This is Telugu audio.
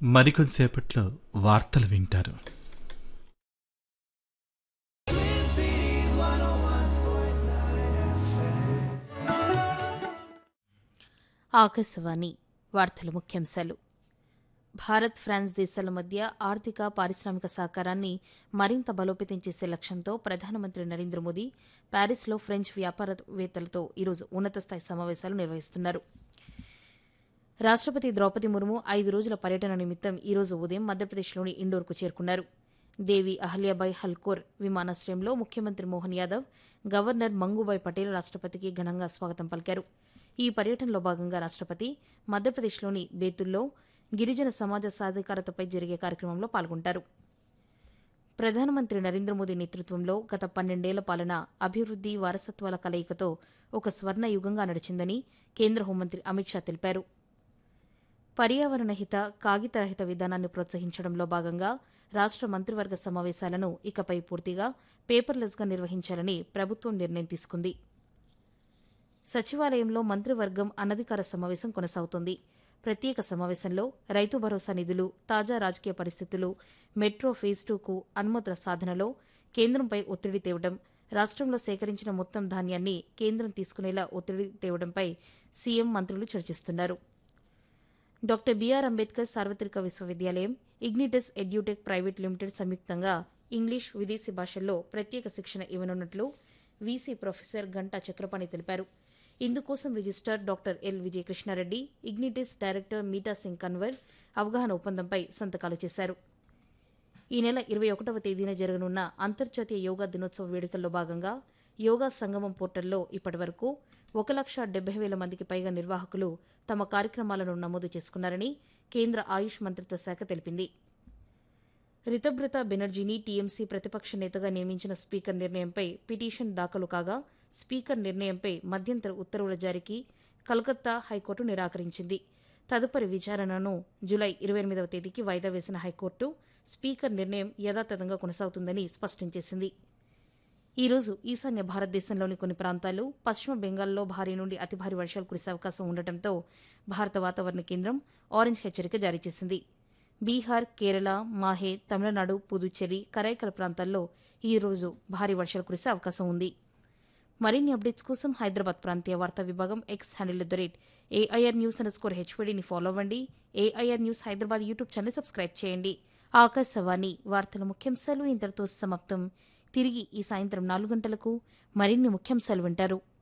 మరికొంతసేపట్లో వార్తలు వింటారు ఆకాశవాణి వార్తల ముఖ్యాంశాలు భారత్ ఫ్రాన్స్ దేశాల మధ్య ఆర్థిక పారిశ్రామిక సహకారాన్ని మరింత బలోపేతం చేసే లక్ష్యంతో ప్రధానమంత్రి నరేంద్ర మోదీ ప్యారిస్లో ఫ్రెంచ్ వ్యాపారవేత్తలతో ఈరోజు ఉన్నత స్థాయి సమావేశాలు నిర్వహిస్తున్నారు రాష్టపతి ద్రౌపది ముర్ము ఐదు రోజుల పర్యటన నిమిత్తం ఈరోజు ఉదయం మధ్యప్రదేశ్లోని ఇండోర్కు చేరుకున్నారు దేవి అహల్యాబాయ్ హల్కోర్ విమానాశ్రయంలో ముఖ్యమంత్రి మోహన్ యాదవ్ గవర్నర్ మంగుబాయ్ పటేల్ రాష్టపతికి ఘనంగా స్వాగతం పలికారు ఈ పర్యటనలో భాగంగా రాష్టపతి మధ్యప్రదేశ్లోని బేతుల్లో గిరిజన సమాజ సాధికారతపై జరిగే కార్యక్రమంలో పాల్గొంటారు ప్రధానమంత్రి నరేంద్ర మోదీ నేతృత్వంలో గత పన్నెండేళ్ల పాలన అభివృద్ది వారసత్వాల కలయికతో ఒక స్వర్ణ యుగంగా నడిచిందని కేంద్ర హోంమంత్రి అమిత్ షా తెలిపారు పర్యావరణ హిత కాగితరహిత విధానాన్ని ప్రోత్సహించడంలో భాగంగా రాష్ట మంత్రివర్గ సమావేశాలను ఇకపై పూర్తిగా పేపర్లెస్గా నిర్వహించాలని ప్రభుత్వం నిర్ణయం తీసుకుంది సచివాలయంలో మంత్రివర్గం అనధికార సమావేశం కొనసాగుతోంది ప్రత్యేక సమావేశంలో రైతు భరోసా నిధులు తాజా రాజకీయ పరిస్థితులు మెట్రో ఫేజ్ టూకు అనుమతుల సాధనలో కేంద్రంపై ఒత్తిడి తేవడం రాష్ట్రంలో సేకరించిన మొత్తం ధాన్యాన్ని కేంద్రం తీసుకునేలా ఒత్తిడి తేవడంపై సీఎం మంత్రులు చర్చిస్తున్నారు డాక్టర్ బీఆర్ అంబేద్కర్ సార్వత్రిక విశ్వవిద్యాలయం ఇగ్నిటస్ ఎడ్యూటెక్ ప్రైవేట్ లిమిటెడ్ సంయుక్తంగా ఇంగ్లీష్ విదేశీ భాషల్లో ప్రత్యేక శిక్షణ ఇవ్వనున్నట్లు వీసీ ప్రొఫెసర్ గంటా చక్రపాణి తెలిపారు ఇందుకోసం registrar doctor L Vijayakrishnareddy Ignitus director Meeta Singh Kanwar అవగాహన ఒప్పందంపై సంతకాలు చేశారు ఈ నెల ఇరవై ఒకటవ తేదీన జరగనున్న అంతర్జాతీయ యోగా దినోత్సవ వేడుకల్లో భాగంగా యోగా సంగమం పోర్టల్లో ఇప్పటివరకు ఒక లక్ష డెబ్బై వేల మందికి పైగా నిర్వాహకులు తమ కార్యక్రమాలను నమోదు చేసుకున్నారని కేంద్ర ఆయుష్ మంత్రిత్వ శాఖ తెలిపింది రితబ్రత బెనర్జీని టీఎంసీ ప్రతిపక్ష నేతగా నియమించిన స్పీకర్ నిర్ణయంపై పిటిషన్ దాఖలు కాగా స్పీకర్ నిర్ణయంపై మధ్యంతర ఉత్తర్వుల జారీకి కలకత్తా హైకోర్టు నిరాకరించింది తదుపరి విచారణను జులై ఇరవై ఎనిమిదవ తేదీకి వాయిదా వేసిన హైకోర్టు స్పీకర్ నిర్ణయం యథాతథంగా కొనసాగుతుందని స్పష్టం చేసింది ఈ రోజు ఈశాన్య భారతదేశంలోని కొన్ని ప్రాంతాలు పశ్చిమ బెంగాల్లో భారీ నుండి అతి భారీ వర్షాలు కురిసే అవకాశం ఉండటంతో భారత వాతావరణ కేంద్రం ఆరెంజ్ హెచ్చరిక జారీ చేసింది బీహార్ కేరళ మాహే తమిళనాడు పుదుచ్చేరి కరైకల ప్రాంతాల్లో ఈ రోజు భారీ వర్షాలు కురిసే అవకాశం ఉంది మరిన్ని అప్డేట్స్ కోసం హైదరాబాద్ ప్రాంతీయ వార్తా విభాగం X handle the rate AIR news under score హెచ్వీడీని ఫాలో అవ్వండి AIR news Hyderabad YouTube channel subscribe చేయండి ఆకాశవాణి వార్తల ముఖ్యాంశాలు ఇంతటితో సమాప్తం తిరిగి ఈ సాయంత్రం నాలుగు గంటలకు మరిన్ని ముఖ్యాంశాలు వింటారు